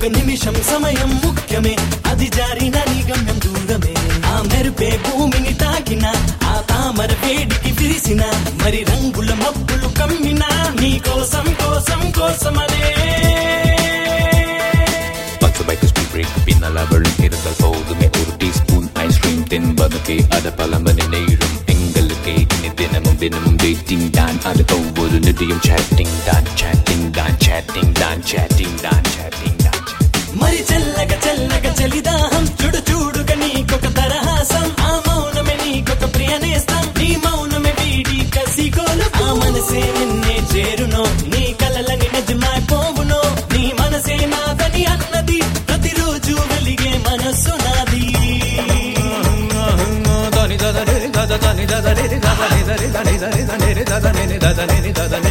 నిమిషం సమయం ముఖ్యమే అది జారిన నీ గమ్యం దూరమే ఆ మెరుపే భూమిని తాకిన ఆ తామర వేడికి విరిసిన మరి రంగుల మబ్బులు కమ్మిన నీ కోసం కోసం కోసమనే Pazzo bikers we break up in a labyrinth ഇരുന്നാൽ പോകുമേ ഒരു ടീസ്പൂൺ ഐസ്ക്രീം തിൻപതൊക്കെ അത് പല മണി നേരം എങ്കലൊക്കെ ഇനി ദിനമും ദിനമും ഡേറ്റിംഗ് ഡാൻ അത് ഒവ്വൊരു നിധിയും ചാറ്റിംഗ് ഡാൻ ചാറ്റിംഗ് ഡാൻ ചാറ്റിംഗ് ഡാൻ ചാറ്റിംഗ് ഡാൻ ചാറ്റിംഗ് ഡാൻ మరి చల్లగ చల్లగ చలిదాహం చూడు చూడుగా నీకొక తరహాసం ఆ మౌనమే నీకొక ప్రియనేస్తం నీ మౌనమే వీడి కసిగోలు ఆ మనసే నిన్నే చేరునో నీ కలలని నిజమైపోవునో నీ మనసే నాదని అన్నది ప్రతిరోజు వెలిగే మనస్సు నాది దని దద ని దద దని దద ని దద ని దద ని దద ని దద ని దద ని దద ని దద ని